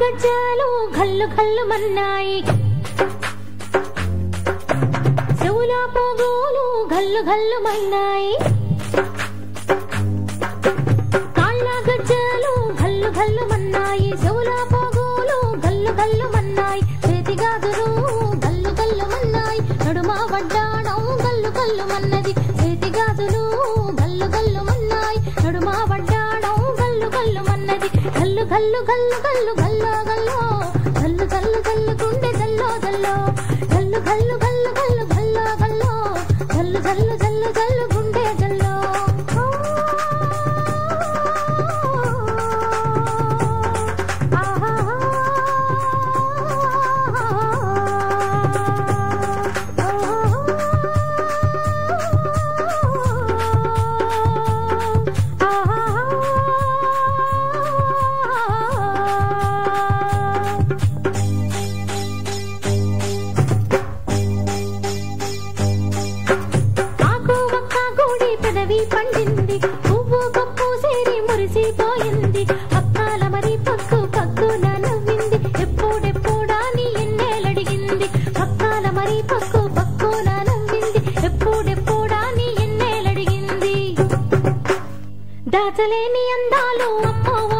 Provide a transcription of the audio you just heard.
గజ్జాలు గల్లు గల్లు మన్నాయి చెవుల పోగోలు గల్లు గల్లు మన్నాయి కాళ్ళ గజ్జాలు గల్లు గల్లు మన్నాయి చెవుల పోగోలు గల్లు గల్లు మన్నాయి చేతి గాజులు గల్లు గల్లు మన్నాయి నడుమ వడ్డాణం గల్లు గల్లు మన్నది చేతి గాజులు గల్లు గల్లు మన్నాయి నడుమ వడ్డాణం గల్లు గల్లు మన్నది గల్లు గల్లు గల్లు గల్లు గల్లో గల్లో గల్లు గల్లు గల్లు గుండె జల్లో జల్లో గల్లు గల్లు గల్లు గల్లు గల్లో గల్లో జల్లు జల్లు జల్లు జల్లు గుండె జల్లో ఆకు ఒక్క గూడి పెదవి పండింది పువ్వు పప్పు సేరి మురిసిపోయింది పక్కాల మరి పక్కు పక్కున నవ్వింది ఎప్పుడెప్పుడా నీ ఎన్నేలడిగింది పక్కాల మరి పక్కు పక్కున నవ్వింది ఎప్పుడెప్పుడా నీ ఎన్నేలడిగింది దాచలేని అందాలు అమ్మో